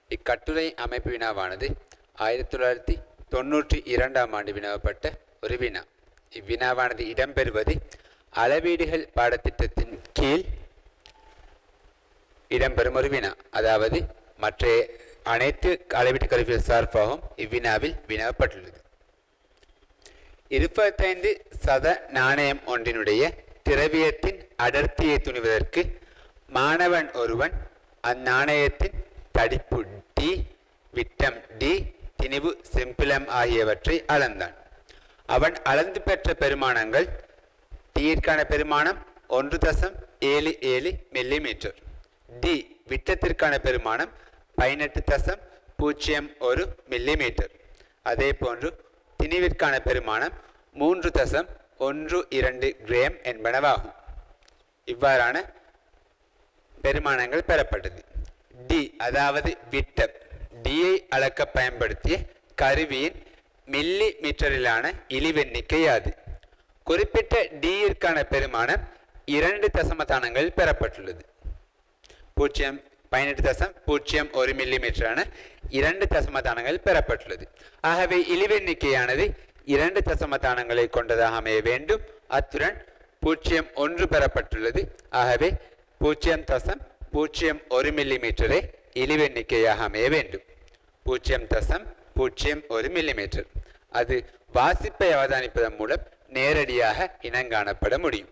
இக்கட்டுரை அமைப்பு வினாவானது ஆயிரத்தி தொள்ளாயிரத்தி தொண்ணூற்றி இரண்டாம் ஆண்டு வினாவப்பட்ட ஒரு வினா இவ்வினாவானது இடம்பெறுவது அளவீடுகள் பாடத்திட்டத்தின் கீழ் இடம்பெறும் ஒரு வினா அதாவது மற்ற அனைத்து அளவீட்டு கருவிகள் சார்பாகவும் இவ்வினாவில் வினாவப்பட்டுள்ளது இருபத்தைந்து சத நாணயம் ஒன்றினுடைய திரவியத்தின் அடர்த்தியை துணிவதற்கு மாணவன் ஒருவன் அந்நாணயத்தின் தடிப்பு டி விட்டம் டி திணிவு செம்பிலம் ஆகியவற்றை அளந்தான் அவன் அளந்து பெற்ற பெருமானங்கள் டீயிற்கான பெருமானம் ஒன்று தசம் ஏழு ஏழு மில்லிமீட்டர் டி விட்டத்திற்கான பெருமானம் பதினெட்டு தசம் பூஜ்ஜியம் ஒரு மில்லிமீட்டர் அதே போன்று திணிவிற்கான பெருமானம் மூன்று தசம் ஒன்று இரண்டு கிராம் என்பனவாகும் இவ்வாறான பெருமானங்கள் பெறப்பட்டது டி அதாவது விட்டம் டியை அளக்க பயன்படுத்திய கருவியின் மில்லி மீட்டரிலான இழிவெண்ணிக்கை யாது குறிப்பிட்ட டியிற்கான பெருமானம் இரண்டு தசமதானங்கள் பெறப்பட்டுள்ளது பூஜ்ஜியம் பதினெட்டு தசம் பூஜ்ஜியம் ஒரு மில்லி மீட்டரான இரண்டு தசமதானங்கள் பெறப்பட்டுள்ளது ஆகவே இழிவெண்ணிக்கையானது இரண்டு தசமதானங்களை கொண்டதாக அமைய வேண்டும் அத்துடன் பூஜ்ஜியம் ஒன்று பெறப்பட்டுள்ளது ஆகவே பூஜ்ஜியம் தசம் பூஜ்ஜியம் ஒரு மில்லி மீட்டரே இழிவெண்ணிக்கையாக அமைய வேண்டும் பூஜ்ஜியம் தசம் பூஜ்ஜியம் ஒரு மில்லிமீட்டர் அது வாசிப்பை அவதானிப்பதன் மூலம் நேரடியாக இனங்காணப்பட முடியும்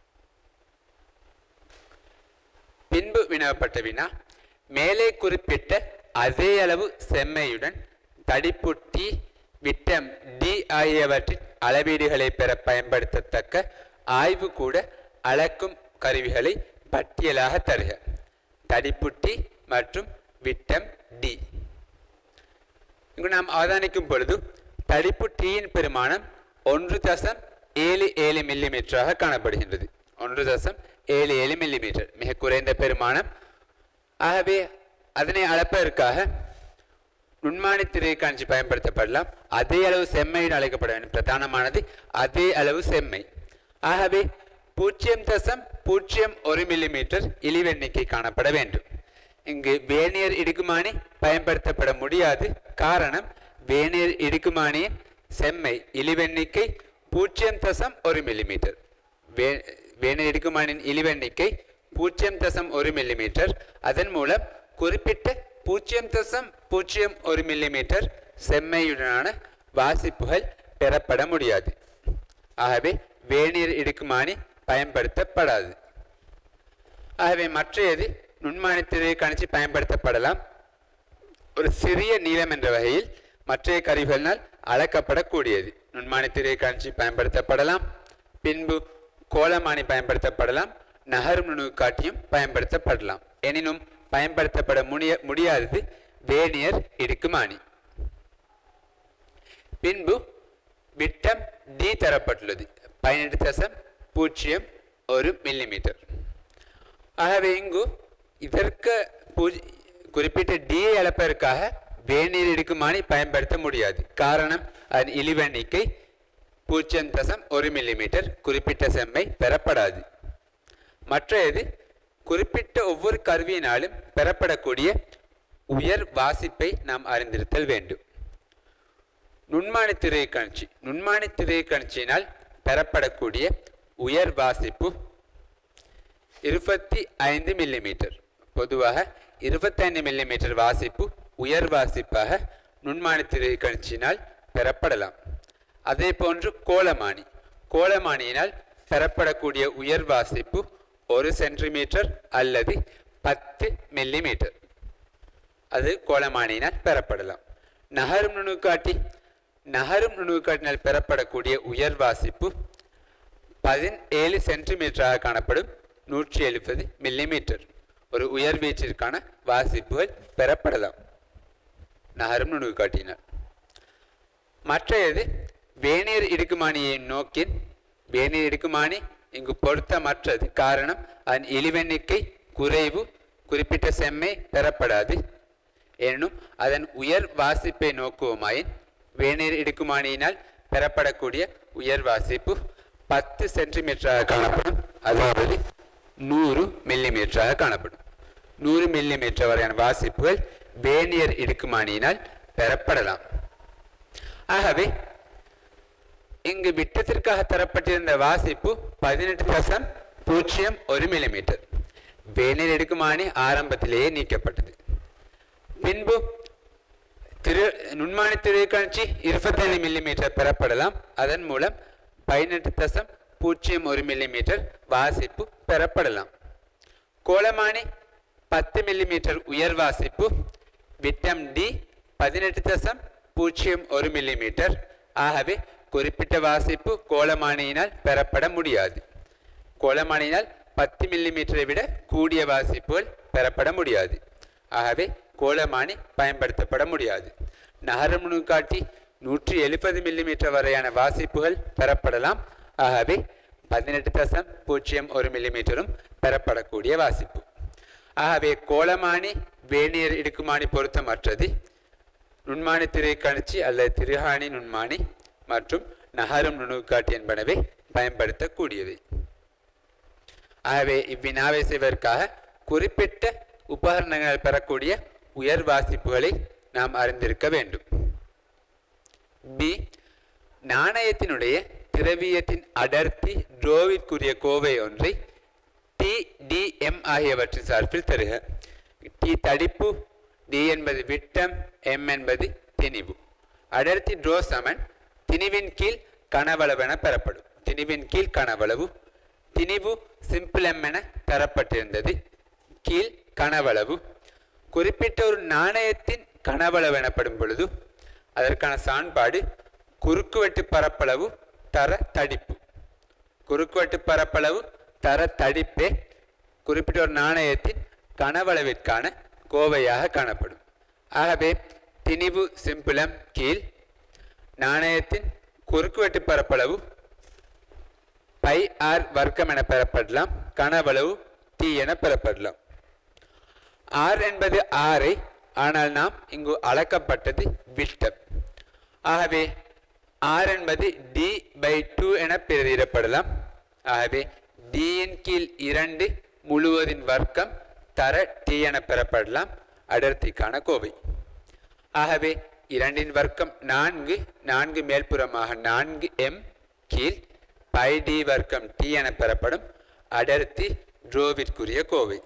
பின்பு வினவப்பட்ட வினா மேலே குறிப்பிட்ட அதே அளவு செம்மையுடன் தடிப்பு டி விட்டம் டி ஆகியவற்றின் அளவீடுகளை பெற பயன்படுத்தத்தக்க ஆய்வுக்கூட அளக்கும் கருவிகளை பட்டியலாக தருக தடிப்பு டி மற்றும் விட்டம் டி இங்கு நாம் அவதானிக்கும் பொழுது தடிப்பு டீயின் பெருமானம் ஒன்று தசம் ஏழு ஏழு மில்லிமீட்டராக காணப்படுகின்றது ஒன்று தசம் ஏழு ஏழு மில்லிமீட்டர் மிக குறைந்த பெருமானம் ஆகவே அதனை அளப்பதற்காக நுண்மானி திரைக்காஞ்சி பயன்படுத்தப்படலாம் அதே அளவு செம்மையுடன் அழைக்கப்பட வேண்டும் பிரதானமானது அதே அளவு செம்மை ஆகவே பூஜ்ஜியம் தசம் பூஜ்ஜியம் ஒரு மில்லிமீட்டர் இழிவெண்ணிக்கை காணப்பட வேண்டும் இங்கு வேணியர் இடுக்குமானி பயன்படுத்தப்பட முடியாது காரணம் வேணியர் இடுக்குமானியின் செம்மை இழிவெண்ணிக்கை பூஜ்ஜியம் தசம் ஒரு மில்லிமீட்டர் வே வேணியர் இடுக்குமானின் இழிவெண்ணிக்கை பூஜ்ஜியம் தசம் ஒரு மில்லிமீட்டர் அதன் மூலம் குறிப்பிட்ட பூஜ்ஜியம் தசம் பூஜ்ஜியம் ஒரு மில்லிமீட்டர் செம்மையுடனான வாசிப்புகள் பெறப்பட முடியாது ஆகவே வேணியர் இடுக்குமானி பயன்படுத்தப்படாது ஆகவே மற்றையது நுண்மானி திரையை கணிச்சு பயன்படுத்தப்படலாம் ஒரு சிறிய நீளம் என்ற வகையில் மற்றைய கருவிகளினால் அளக்கப்படக்கூடியது நுண்மானி திரையை கணிச்சு பயன்படுத்தப்படலாம் பின்பு கோலமானி பயன்படுத்தப்படலாம் நகரும் நுணுக்காட்டியும் பயன்படுத்தப்படலாம் எனினும் பயன்படுத்தப்பட முடிய முடியாதது வேணியர் இடுக்குமானி பின்பு விட்டம் டி தரப்பட்டுள்ளது பதினெட்டு தசம் பூஜ்ஜியம் ஒரு மில்லிமீட்டர் ஆகவே இங்கு இதற்கு பூஜ் குறிப்பிட்ட டியை அளப்பதற்காக வேநீர் இடுக்குமானி பயன்படுத்த முடியாது காரணம் அதன் இழிவெண்ணிக்கை பூஜ்ஜியம் தசம் ஒரு மில்லிமீட்டர் குறிப்பிட்ட செம்மை பெறப்படாது மற்றது குறிப்பிட்ட ஒவ்வொரு கருவியினாலும் பெறப்படக்கூடிய உயர் வாசிப்பை நாம் அறிந்திருத்தல் வேண்டும் நுண்மானி திரை கணிச்சி நுண்மானி திரை கணிச்சியினால் பெறப்படக்கூடிய உயர் வாசிப்பு இருபத்தி ஐந்து மில்லிமீட்டர் பொதுவாக இருபத்தைந்து மில்லிமீட்டர் வாசிப்பு உயர் வாசிப்பாக நுண்மானி திரை கணிச்சியினால் பெறப்படலாம் அதே போன்று கோலமானி கோலமானியினால் பெறப்படக்கூடிய உயர் வாசிப்பு ஒரு சென்டிமீட்டர் அல்லது பத்து மில்லிமீட்டர் அது கோலமானியினால் பெறப்படலாம் நகரும் நுணுக்காட்டி நகரும் நுணுக்காட்டினால் பெறப்படக்கூடிய உயர் வாசிப்பு பதினேழு சென்டிமீட்டராக காணப்படும் நூற்றி எழுபது மில்லிமீட்டர் ஒரு உயர் வீச்சிற்கான வாசிப்புகள் பெறப்படலாம் நகரும் நுணுக்காட்டினால் மற்றது வேணியர் இடுக்குமானியை நோக்கின் வேணியர் இடுக்குமானி இங்கு பொருத்தமற்றது காரணம் அதன் இழிவெண்ணிக்கை குறைவு குறிப்பிட்ட செம்மை பெறப்படாது எனினும் அதன் உயர் வாசிப்பை நோக்குவோமாயின் வேணியர் இடுக்குமானியினால் பெறப்படக்கூடிய உயர் வாசிப்பு பத்து சென்டிமீட்டராக காணப்படும் அதாவது நூறு மில்லிமீட்டராக காணப்படும் நூறு மில்லிமீட்டர் வரையான வாசிப்புகள் வேணியர் இடுக்குமானியினால் பெறப்படலாம் ஆகவே இங்கு விட்டத்திற்காக தரப்பட்டிருந்த வாசிப்பு பதினெட்டு தசம் பூஜ்ஜியம் ஒரு மில்லிமீட்டர் வேணியர் இடுக்குமானி ஆரம்பத்திலேயே நீக்கப்பட்டது பின்பு திரு நுண்மானி திரைக்காட்சி இருபத்தைந்து மில்லிமீட்டர் பெறப்படலாம் அதன் மூலம் பதினெட்டு தசம் பூஜ்ஜியம் ஒரு மில்லிமீட்டர் வாசிப்பு பெறப்படலாம் கோலமானி பத்து மில்லிமீட்டர் உயர் வாசிப்பு விட்டம் டி பதினெட்டு தசம் பூஜ்ஜியம் ஒரு மில்லிமீட்டர் ஆகவே குறிப்பிட்ட வாசிப்பு கோலமானியினால் பெறப்பட முடியாது கோலமானியினால் பத்து மில்லிமீட்டரை விட கூடிய வாசிப்புகள் பெறப்பட முடியாது ஆகவே கோலமானி பயன்படுத்தப்பட முடியாது நகரமுனு காட்டி நூற்றி எழுபது மில்லிமீட்டர் வரையான வாசிப்புகள் பெறப்படலாம் ஆகவே பதினெட்டு தசம் பூஜ்ஜியம் ஒரு மில்லிமீட்டரும் பெறப்படக்கூடிய வாசிப்பு ஆகவே கோலமானி வேணியர் இடுக்குமானி பொருத்தமற்றது நுண்மானி திரைக்கணிச்சி அல்லது திருகாணி நுண்மானி மற்றும் நகரும் நுணுக்காட்டி என்பனவை பயன்படுத்தக்கூடியவை ஆகவே இவ்வினாவை செய்வதற்காக குறிப்பிட்ட உபகரணங்கள் பெறக்கூடிய உயர் வாசிப்புகளை நாம் அறிந்திருக்க வேண்டும் பி நாணயத்தினுடைய திரவியத்தின் அடர்த்தி ட்ரோவிற்குரிய கோவை ஒன்றை டி டி எம் ஆகியவற்றின் சார்பில் தருக டி தடிப்பு டி என்பது விட்டம் எம் என்பது திணிவு அடர்த்தி ட்ரோ சமன் திணிவின் கீழ் கனவளவென பெறப்படும் திணிவின் கீழ் கனவளவு திணிவு சிம்பிள் எம் என தரப்பட்டிருந்தது கீழ் கனவளவு குறிப்பிட்ட ஒரு நாணயத்தின் கனவளவு எனப்படும் பொழுது அதற்கான சான்பாடு குறுக்குவெட்டு பரப்பளவு தர தடிப்பு குறுக்குவெட்டு பரப்பளவு தர தடிப்பே குறிப்பிட்ட ஒரு நாணயத்தின் கனவளவிற்கான கோவையாக காணப்படும் ஆகவே திணிவு சிம்பிளம் கீழ் நாணயத்தின் குறுக்குவெட்டு பரப்பளவு பை ஆர் வர்க்கம் என பெறப்படலாம் கனவளவு டி என பெறப்படலாம் ஆர் என்பது ஆரை ஆனால் நாம் இங்கு அளக்கப்பட்டது விட்டம் ஆகவே ஆர் என்பது டி பை டூ என பிரதியிடப்படலாம் ஆகவே டியின் கீழ் இரண்டு முழுவதின் வர்க்கம் தர டி என பெறப்படலாம் அடர்த்திக்கான கோவை ஆகவே இரண்டின் வர்க்கம் நான்கு நான்கு மேல்புறமாக நான்கு எம் கீழ் பை டி வர்க்கம் டி என பெறப்படும் அடர்த்தி ட்ரோவிற்குரிய கோவை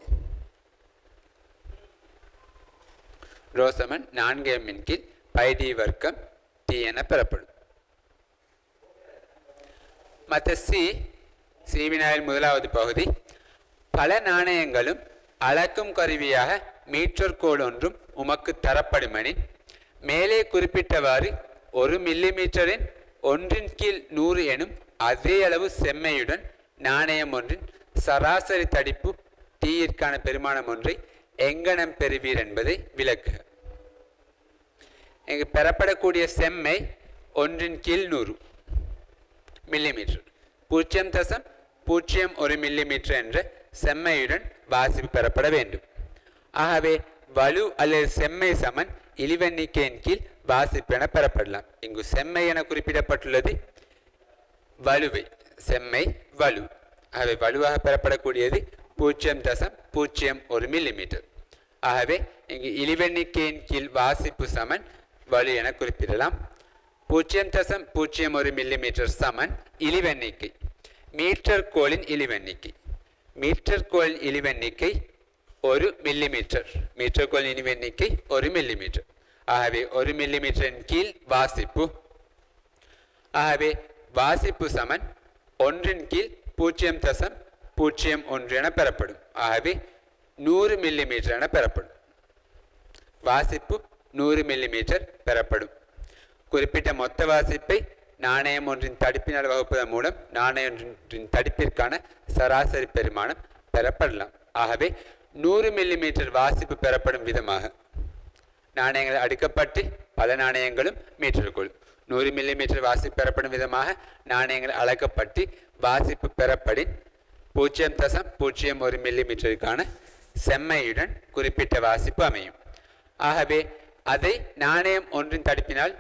ரோசமன் நான்கு எம்மின் கீழ் பை டி வர்க்கம் டி என பெறப்படும் மற்ற சி சீவினாயில் முதலாவது பகுதி பல நாணயங்களும் அளக்கும் கருவியாக மீட்டர் கோடு ஒன்றும் உமக்கு தரப்படுமெனின் மேலே குறிப்பிட்டவாறு ஒரு மில்லிமீட்டரின் ஒன்றின் கீழ் நூறு எனும் அதே அளவு செம்மையுடன் நாணயம் ஒன்றின் சராசரி தடிப்பு டீயிற்கான பெருமானம் ஒன்றை எங்கனம் பெறுவீர் என்பதை விளக்குக இங்கு பெறப்படக்கூடிய செம்மை ஒன்றின் கீழ் நூறு மில்லிமீட்டர் பூஜ்ஜியம் தசம் பூஜ்ஜியம் ஒரு மில்லிமீட்டர் என்ற செம்மையுடன் வாசிப்பு பெறப்பட வேண்டும் ஆகவே வலு அல்லது செம்மை சமன் இழிவெண்ணிக்கையின் கீழ் வாசிப்பு என பெறப்படலாம் இங்கு செம்மை என குறிப்பிடப்பட்டுள்ளது வலுவை செம்மை வலு ஆகவே வலுவாக பெறப்படக்கூடியது பூஜ்ஜியம் தசம் பூஜ்ஜியம் ஒரு மில்லிமீட்டர் ஆகவே இங்கு இழிவெண்ணிக்கையின் கீழ் வாசிப்பு சமன் வலு என குறிப்பிடலாம் பூஜ்ஜியம் தசம் பூஜ்ஜியம் ஒரு மில்லிமீட்டர் சமன் இழிவெண்ணிக்கை மீட்டர் கோளின் இழிவெண்ணிக்கை மீட்டர் கோளின் இழிவெண்ணிக்கை ஒரு மில்லிமீட்டர் மீட்டர் கோளின் இழிவெண்ணிக்கை ஒரு மில்லிமீட்டர் ஆகவே ஒரு மில்லிமீட்டரின் கீழ் வாசிப்பு ஆகவே வாசிப்பு சமன் ஒன்றின் கீழ் பூஜ்ஜியம் தசம் பூஜ்ஜியம் ஒன்று என பெறப்படும் ஆகவே நூறு மில்லிமீட்டர் என பெறப்படும் வாசிப்பு நூறு மில்லிமீட்டர் பெறப்படும் குறிப்பிட்ட மொத்த வாசிப்பை நாணயம் ஒன்றின் தடிப்பினால் வகுப்பதன் மூலம் நாணயம் ஒன்றின் தடிப்பிற்கான சராசரி பெருமானம் பெறப்படலாம் ஆகவே நூறு மில்லிமீட்டர் வாசிப்பு பெறப்படும் விதமாக நாணயங்கள் அடுக்கப்பட்டு பல நாணயங்களும் மீட்டருக்குள் நூறு மில்லிமீட்டர் வாசிப்பு பெறப்படும் விதமாக நாணயங்கள் அளக்கப்பட்டு வாசிப்பு பெறப்படின் பூஜ்ஜியம் தசம் பூஜ்ஜியம் ஒரு மில்லிமீட்டருக்கான செம்மையுடன் குறிப்பிட்ட வாசிப்பு அமையும் ஆகவே அதை நாணயம் ஒன்றின் தடுப்பினால்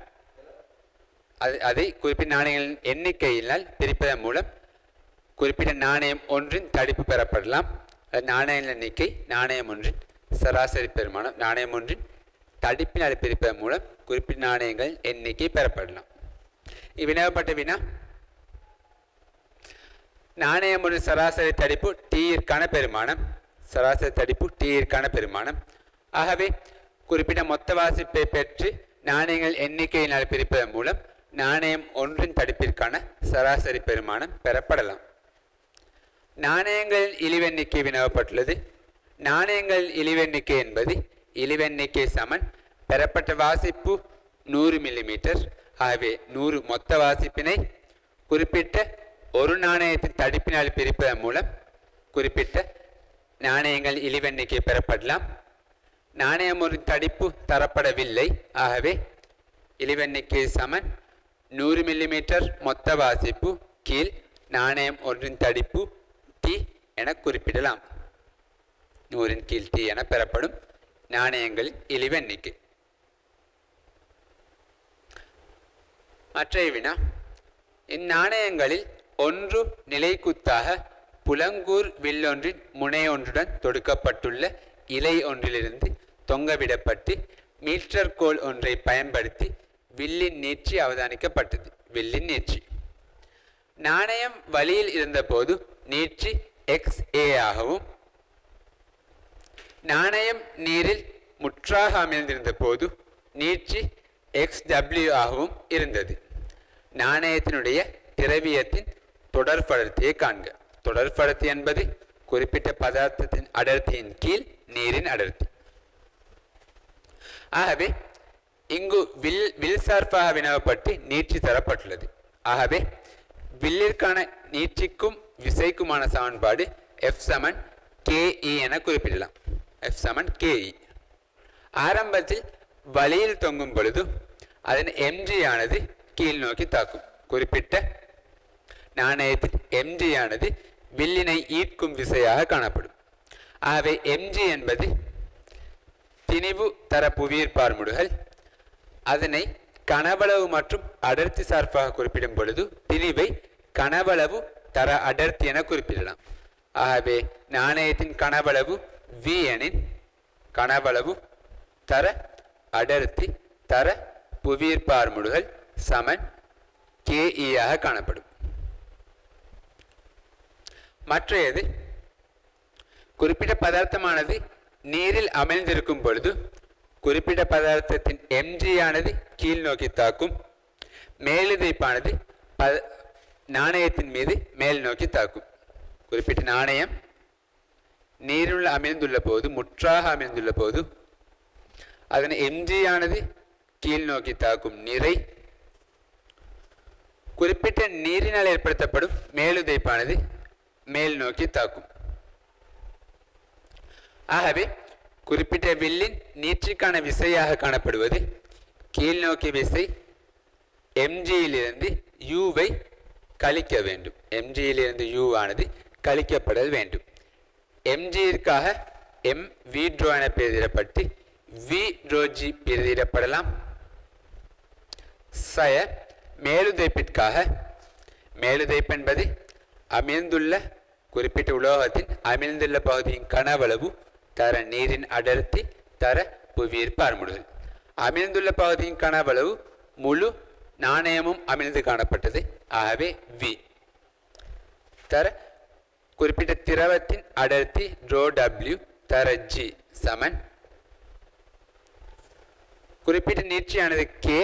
அது அதை குறிப்பிட்ட நாணயங்களின் எண்ணிக்கையினால் பிரிப்பதன் மூலம் குறிப்பிட்ட நாணயம் ஒன்றின் தடிப்பு பெறப்படலாம் அது நாணய எண்ணிக்கை நாணயம் ஒன்றின் சராசரி பெருமானம் நாணயம் ஒன்றின் தடிப்பினால் பிரிப்பதன் மூலம் குறிப்பிட்ட நாணயங்கள் எண்ணிக்கை பெறப்படலாம் இவ்வினவப்பட்ட வினா நாணயம் ஒரு சராசரி தடிப்பு டீயிற்கான பெருமானம் சராசரி தடிப்பு டீயிற்கான பெருமானம் ஆகவே குறிப்பிட்ட மொத்த வாசிப்பை பெற்று நாணயங்கள் எண்ணிக்கையினால் பிரிப்பதன் மூலம் நாணயம் ஒன்றின் தடிப்பிற்கான சராசரி பெருமானம் பெறப்படலாம் நாணயங்களின் இழிவெண்ணிக்கை வினவப்பட்டுள்ளது நாணயங்கள் இழிவெண்ணிக்கை என்பது இழிவெண்ணிக்கை சமன் பெறப்பட்ட வாசிப்பு நூறு மில்லிமீட்டர் ஆகவே நூறு மொத்த வாசிப்பினை குறிப்பிட்ட ஒரு நாணயத்தின் தடிப்பினால் பிரிப்பதன் மூலம் குறிப்பிட்ட நாணயங்கள் இழிவெண்ணிக்கை பெறப்படலாம் நாணயம் ஒரு தடிப்பு தரப்படவில்லை ஆகவே இழிவெண்ணிக்கை சமன் நூறு மில்லிமீட்டர் மொத்த வாசிப்பு கீழ் நாணயம் ஒன்றின் தடிப்பு டி என குறிப்பிடலாம் நூறின் கீழ் டி என பெறப்படும் நாணயங்களின் இழிவெண்ணிக்கை மற்றைய வினா இந்நாணயங்களில் ஒன்று நிலைக்குத்தாக புலங்கூர் வில்லொன்றின் முனையொன்றுடன் தொடுக்கப்பட்டுள்ள இலை ஒன்றிலிருந்து தொங்கவிடப்பட்டு மீட்டர் கோல் ஒன்றை பயன்படுத்தி வில்லின் நீட்சி அவதானிக்கப்பட்டது வில்லின் நீட்சி நாணயம் வழியில் இருந்தபோது நீட்சி எக்ஸ் ஏ ஆகவும் நாணயம் நீரில் முற்றாக அமிழ்ந்திருந்த போது நீட்சி எக்ஸ் டபிள்யூ ஆகவும் இருந்தது நாணயத்தினுடைய திரவியத்தின் தொடர்படர்த்தியை காண்க தொடர்படர்த்தி என்பது குறிப்பிட்ட பதார்த்தத்தின் அடர்த்தியின் கீழ் நீரின் அடர்த்தி ஆகவே இங்கு வில் வில் சார்பாக வினவப்பட்டு நீட்சி தரப்பட்டுள்ளது ஆகவே வில்லிற்கான நீட்சிக்கும் விசைக்குமான சமன்பாடு எஃப் சமன் கேஇ என குறிப்பிடலாம் எஃப் சமன் கேஇ ஆரம்பத்தில் வழியில் தொங்கும் பொழுது அதன் எம்ஜி ஆனது கீழ் நோக்கி தாக்கும் குறிப்பிட்ட நாணயத்தில் எம்ஜி ஆனது வில்லினை ஈர்க்கும் விசையாக காணப்படும் ஆகவே எம்ஜி என்பது திணிவு தர புவியீர் பார்முடுகள் அதனை கனவளவு மற்றும் அடர்த்தி சார்பாக குறிப்பிடும் பொழுது திணிவை கனவளவு தர அடர்த்தி என குறிப்பிடலாம் ஆகவே நாணயத்தின் கனவளவு வி எனின் கனவளவு தர அடர்த்தி தர புவியீர் பார்முடுகள் சமன் கேஇயாக காணப்படும் மற்றையது குறிப்பிட்ட பதார்த்தமானது நீரில் அமிழ்ந்திருக்கும் பொழுது குறிப்பிட்ட பதார்த்தத்தின் எம்ஜி ஆனது கீழ் நோக்கி தாக்கும் மேலுதைப்பானது ப நாணயத்தின் மீது மேல் நோக்கி தாக்கும் குறிப்பிட்ட நாணயம் நீருள் அமிழ்ந்துள்ள போது முற்றாக அமிழ்ந்துள்ள போது அதன் எம்ஜி ஆனது கீழ் நோக்கி தாக்கும் நிறை குறிப்பிட்ட நீரினால் ஏற்படுத்தப்படும் மேலுதைப்பானது மேல் நோக்கி தாக்கும் ஆகவே குறிப்பிட்ட வில்லின் நீட்சிக்கான விசையாக காணப்படுவது கீழ் நோக்கி விசை எம்ஜியிலிருந்து யூவை கழிக்க வேண்டும் எம்ஜியிலிருந்து யூ ஆனது கழிக்கப்படல் வேண்டும் எம்ஜியிற்காக எம் வி ட்ரோ என பெயரிடப்பட்டு வி ட்ரோஜி பெயரிடப்படலாம் சய மேலுதைப்பிற்காக மேலுதைப்பு என்பது அமிழ்ந்துள்ள குறிப்பிட்ட உலோகத்தின் அமிழ்ந்துள்ள பகுதியின் கனவளவு தர நீரின் அடர்த்தி தர புவியீர்ப்பு பார்முடுகள் அமிழ்ந்துள்ள பகுதியின் கனவளவு முழு நாணயமும் அமிழ்ந்து காணப்பட்டது ஆகவே வி தர குறிப்பிட்ட திரவத்தின் அடர்த்தி ரோ டபிள்யூ தர ஜி சமன் குறிப்பிட்ட நீட்சியானது கே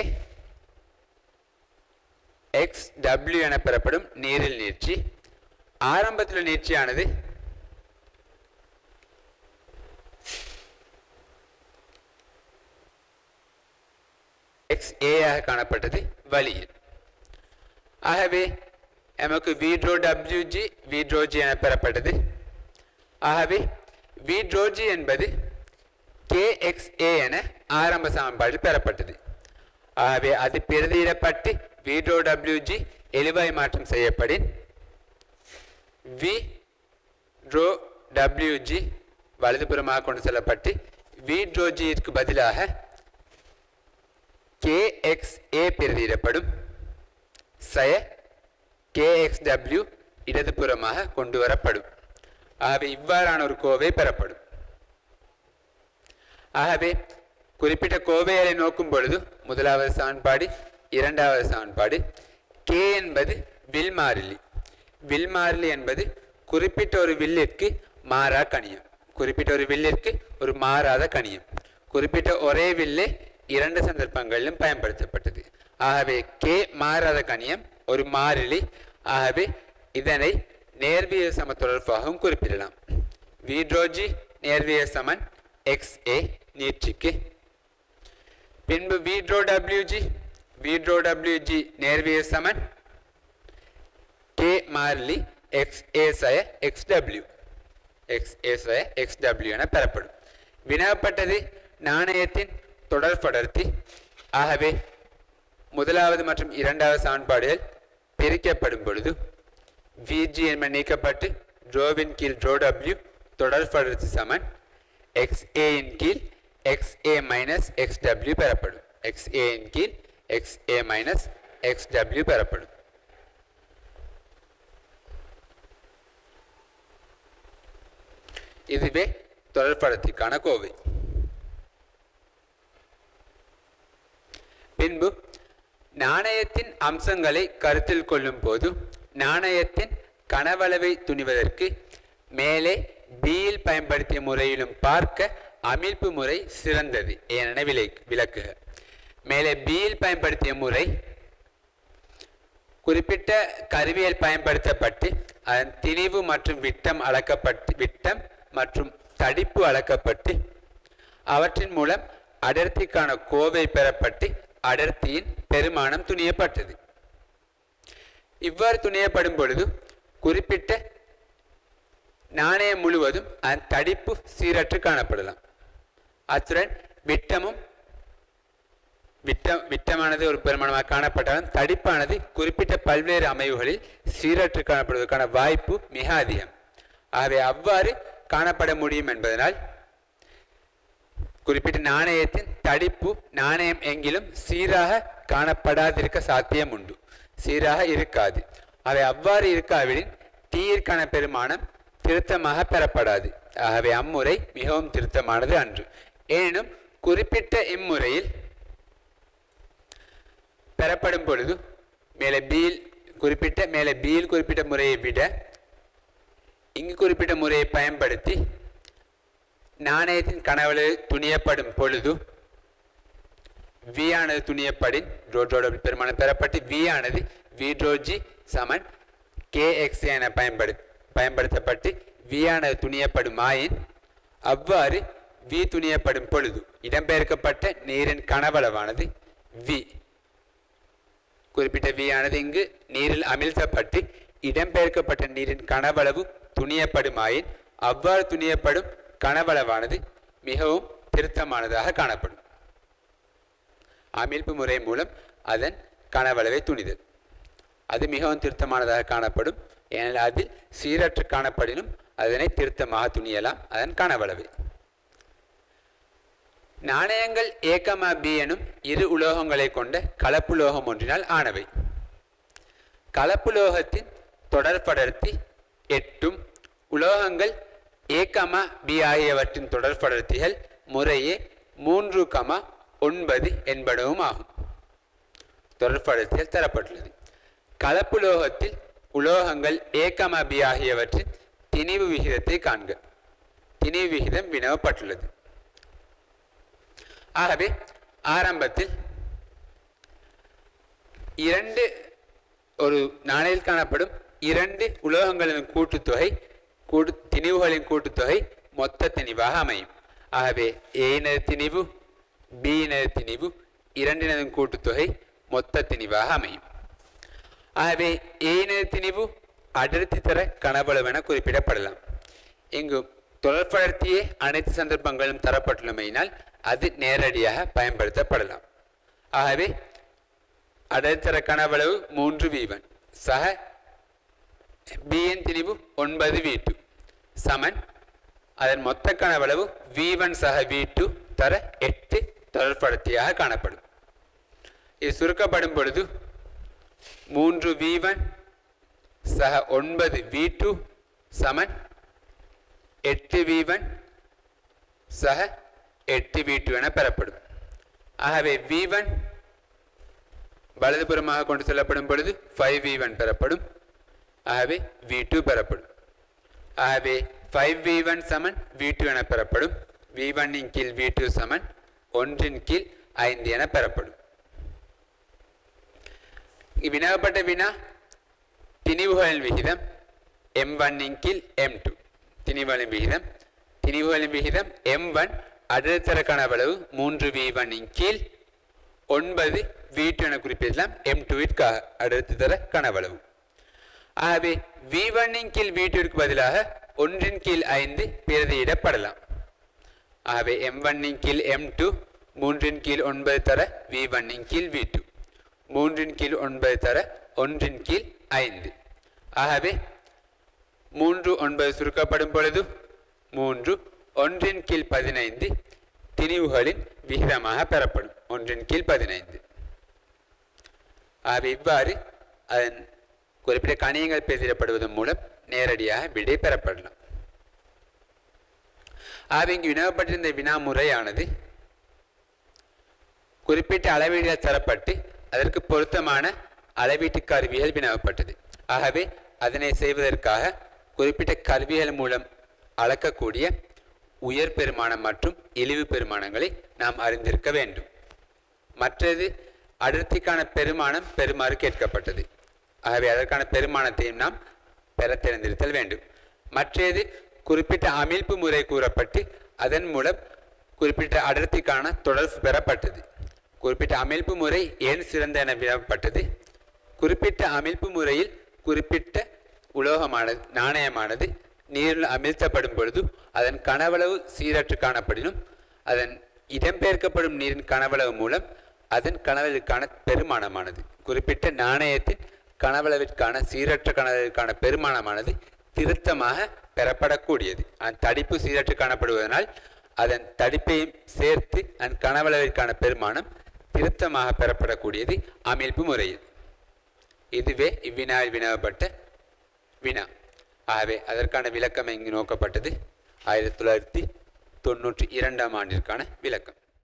எக்ஸ் டபிள்யூ என பெறப்படும் நீரில் நீட்சி ஆரம்பத்தில் நீட்சியானது எக்ஸ் ஏயாக காணப்பட்டது வழியில் ஆகவே நமக்கு வீட்ரோ டபிள்யூஜி வீட்ரோஜி என பெறப்பட்டது ஆகவே வீட்ரோஜி என்பது கேஎக்ஸ்ஏ என ஆரம்ப சமன்பாட்டில் பெறப்பட்டது ஆகவே அது பிரதியிடப்பட்டு வீட்ரோ டபிள்யூஜி எளிவாய் மாற்றம் செய்யப்படின் வி ரோ டபிள்யூஜி வலதுபுறமாக கொண்டு செல்லப்பட்டு வி ட்ரோஜிற்கு பதிலாக கேஎக்ஸ்ஏ பிரதியிடப்படும் சய கேஎக்ஸ்டபிள்யூ இடதுபுறமாக கொண்டு வரப்படும் ஆகவே இவ்வாறான ஒரு கோவை பெறப்படும் ஆகவே குறிப்பிட்ட கோவைகளை நோக்கும் பொழுது முதலாவது சமன்பாடு இரண்டாவது சமன்பாடு கே என்பது வில் மாறிலி வில் மாறிலி என்பது குறிப்பிட்ட ஒரு வில்லிற்கு மாறா கணியம் குறிப்பிட்ட ஒரு வில்லிற்கு ஒரு மாறாத கணியம் குறிப்பிட்ட ஒரே வில்லே இரண்டு சந்தர்ப்பங்களிலும் பயன்படுத்தப்பட்டது ஆகவே கே மாறாத கணியம் ஒரு மாறிலி ஆகவே இதனை நேர்விய சமத்தொடர்பாகவும் குறிப்பிடலாம் வீட்ரோஜி நேர்விய சமன் எக்ஸ் ஏ நீட்சிக்கு பின்பு வீட்ரோ டபிள்யூஜி வீட்ரோ டபிள்யூஜி நேர்விய சமன் கே மாறிலி எக்ஸ் ஏ சய எக்ஸ் டபிள்யூ எக்ஸ் ஏ சய எக்ஸ் டபிள்யூ என பெறப்படும் வினவப்பட்டது நாணயத்தின் தொடர் படர்த்தி ஆகவே முதலாவது மற்றும் இரண்டாவது சமன்பாடுகள் பிரிக்கப்படும் பொழுது விஜி என்பது நீக்கப்பட்டு ரோவின் கீழ் ரோ டபிள்யூ தொடர் படர்த்தி சமன் எக்ஸ் ஏயின் கீழ் X A minus X W பெறப்படும் எக்ஸ் ஏயின் கீழ் X A minus X W பெறப்படும் இதுவே தொடர்படத்திற்கான கோவை பின்பு நாணயத்தின் அம்சங்களை கருத்தில் கொள்ளும் போது நாணயத்தின் கனவளவை துணிவதற்கு மேலே பியில் பயன்படுத்திய முறையிலும் பார்க்க அமிழ்ப்பு முறை சிறந்தது என விலை விளக்குக மேலே பியில் பயன்படுத்திய முறை குறிப்பிட்ட கருவியல் பயன்படுத்தப்பட்டு அதன் திணிவு மற்றும் விட்டம் அளக்கப்பட்டு விட்டம் மற்றும் தடிப்பு அளக்கப்பட்டு அவற்றின் மூலம் அடர்த்திக்கான கோவை பெறப்பட்டு அடர்த்தியின் பெருமானம் துணியப்பட்டது இவ்வாறு துணியப்படும் பொழுது குறிப்பிட்ட நாணயம் முழுவதும் அதன் தடிப்பு சீரற்று காணப்படலாம் அத்துடன் விட்டமும் விட்டம் விட்டமானது ஒரு பெருமானமாக காணப்பட்டாலும் தடிப்பானது குறிப்பிட்ட பல்வேறு அமைவுகளில் சீரற்று காணப்படுவதற்கான வாய்ப்பு மிக அதிகம் ஆகவே அவ்வாறு காணப்பட முடியும் என்பதனால் குறிப்பிட்ட நாணயத்தின் தடிப்பு நாணயம் எங்கிலும் சீராக காணப்படாதிருக்க சாத்தியம் உண்டு சீராக இருக்காது அவை அவ்வாறு இருக்காவிடின் டீயிற்கான பெருமானம் திருத்தமாக பெறப்படாது ஆகவே அம்முறை மிகவும் திருத்தமானது அன்று எனினும் குறிப்பிட்ட இம்முறையில் பெறப்படும் பொழுது மேலே பியில் குறிப்பிட்ட மேலே பியில் குறிப்பிட்ட முறையை விட இங்கு குறிப்பிட்ட முறையை பயன்படுத்தி நாணயத்தின் கனவுல துணியப்படும் பொழுது வி ஆனது துணியப்படின் ரோட்ரோட பெருமானம் பெறப்பட்டு வி ஆனது விட்ரோஜி சமன் கே எக்ஸ் என பயன்படு பயன்படுத்தப்பட்டு வி ஆனது துணியப்படும் ஆயின் அவ்வாறு வி துணியப்படும் பொழுது இடம்பெயர்க்கப்பட்ட நீரின் கனவளவானது வி குறிப்பிட்ட வி ஆனது இங்கு நீரில் அமிழ்த்தப்பட்டு இடம்பெயர்க்கப்பட்ட நீரின் கனவளவு துணியப்படுமாயின் அவ்வாறு துணியப்படும் கனவளவானது மிகவும் திருத்தமானதாக காணப்படும் அமிழ்ப்பு முறை மூலம் அதன் கனவளவை துணிதல் அது மிகவும் திருத்தமானதாக காணப்படும் ஏனெனில் அதில் சீரற்று காணப்படினும் அதனை திருத்தமாக துணியலாம் அதன் கனவளவை நாணயங்கள் ஏகமா பி எனும் இரு உலோகங்களை கொண்ட கலப்புலோகம் ஒன்றினால் ஆனவை கலப்புலோகத்தின் தொடர்படர்த்தி எட்டும் உலோகங்கள் ஏ கமா பி ஆகியவற்றின் தொடர்படர்த்திகள் முறையே மூன்று கமா ஒன்பது என்பனவும் ஆகும் தொடர்படர்த்திகள் தரப்பட்டுள்ளது கலப்புலோகத்தில் உலோகங்கள் ஏ கமா பி ஆகியவற்றின் திணிவு விகிதத்தை காண்க திணிவு விகிதம் வினவப்பட்டுள்ளது ஆகவே ஆரம்பத்தில் இரண்டு ஒரு நாணயில் காணப்படும் இரண்டு உலோகங்களின் கூட்டுத்தொகை கூட்டு திணிவுகளின் கூட்டுத்தொகை மொத்த திணிவாக அமையும் ஆகவே ஏனது திணிவு பியினது திணிவு இரண்டினதும் கூட்டுத்தொகை மொத்த திணிவாக அமையும் ஆகவே ஏனது திணிவு அடர்த்தி தர கனவளவென குறிப்பிடப்படலாம் இங்கு தொடர்படர்த்தியே அனைத்து சந்தர்ப்பங்களிலும் தரப்பட்டுள்ளமையினால் அது நேரடியாக பயன்படுத்தப்படலாம் ஆகவே அடர்த்தர கனவளவு மூன்று வீவன் சக பிஎன் திணிவு ஒன்பது வி டூ சமன் அதன் மொத்த கனவளவு வி1 சக வி டூ தர எட்டு தொடர்படுத்தியாக காணப்படும் இது சுருக்கப்படும் பொழுது மூன்று வி1 சக ஒன்பது வி டூ சமன் எட்டு வி1 சக எட்டு வி டூ என பெறப்படும் ஆகவே வி ஒன் வலதுபுறமாக கொண்டு செல்லப்படும் பொழுது ஃபைவ் வி ஒன் பெறப்படும் ஆகவே வி டூ பெறப்படும் ஆகவே ஃபைவ் வி ஒன் சமன் வி டூ என பெறப்படும் வி ஒன்னின் கீழ் வி டூ சமன் ஒன்றின் கீழ் ஐந்து என பெறப்படும் இங்கு வினாப்பட்ட வினா திணிவுகளின் விகிதம் எம் ஒன்னின் கீழ் எம் டூ திணிவுகளின் விகிதம் திணிவுகளின் விகிதம் எம் ஒன் அடுத்தர கனவளவு மூன்று வி ஒன்னின் கீழ் ஒன்பது வி டூ என குறிப்பிடலாம் எம் டூவிற்காக அடுத்து தர கனவளவு ஆகவே வி ஒன்னின் கீழ் வி டூவிற்கு பதிலாக ஒன்றின் கீழ் ஐந்து பிரதியிடப்படலாம் ஆகவே எம் ஒன்னின் கீழ் எம் டூ மூன்றின் கீழ் ஒன்பது தர வி ஒன்னின் கீழ் வி டூ மூன்றின் கீழ் ஒன்பது தர ஒன்றின் கீழ் ஐந்து ஆகவே மூன்று ஒன்பது சுருக்கப்படும் பொழுது மூன்று ஒன்றின் கீழ் பதினைந்து திணிவுகளின் விகிதமாக பெறப்படும் ஒன்றின் கீழ் பதினைந்து ஆகவே இவ்வாறு அதன் குறிப்பிட்ட கணியங்கள் பெயரிடப்படுவதன் மூலம் நேரடியாக விடை பெறப்படலாம் ஆகவே இங்கு வினவப்பட்டிருந்த வினா முறையானது குறிப்பிட்ட அளவீடுகள் தரப்பட்டு அதற்கு பொருத்தமான அளவீட்டு கருவிகள் வினவப்பட்டது ஆகவே அதனை செய்வதற்காக குறிப்பிட்ட கருவிகள் மூலம் அளக்கக்கூடிய உயர் பெருமானம் மற்றும் இழிவு பெருமானங்களை நாம் அறிந்திருக்க வேண்டும் மற்றது அடர்த்திக்கான பெருமானம் பெருமாறு கேட்கப்பட்டது ஆகவே அதற்கான பெருமானத்தையும் நாம் பெற தெரிந்திருத்தல் வேண்டும் மற்றது குறிப்பிட்ட அமிழ்ப்பு முறை கூறப்பட்டு அதன் மூலம் குறிப்பிட்ட அடர்த்திக்கான தொடர்பு பெறப்பட்டது குறிப்பிட்ட அமிழ்ப்பு முறை ஏன் சிறந்த என வினவப்பட்டது குறிப்பிட்ட அமிழ்ப்பு முறையில் குறிப்பிட்ட உலோகமானது நாணயமானது நீரில் அமிழ்த்தப்படும் பொழுது அதன் கனவளவு சீரற்று காணப்படினும் அதன் இடம்பெயர்க்கப்படும் நீரின் கனவளவு மூலம் அதன் கனவளவிற்கான பெருமானமானது குறிப்பிட்ட நாணயத்தின் கனவளவிற்கான சீரற்ற கனவளவிற்கான பெருமானமானது திருத்தமாக பெறப்படக்கூடியது அந்த தடிப்பு சீரற்று காணப்படுவதனால் அதன் தடிப்பையும் சேர்த்து அதன் கனவளவிற்கான பெருமானம் திருத்தமாக பெறப்படக்கூடியது அமிழ்ப்பு முறையில் இதுவே இவ்வினாவில் வினவப்பட்ட வினா ஆகவே அதற்கான விளக்கம் இங்கு நோக்கப்பட்டது ஆயிரத்தி தொள்ளாயிரத்தி தொண்ணூற்றி இரண்டாம் ஆண்டிற்கான விளக்கம்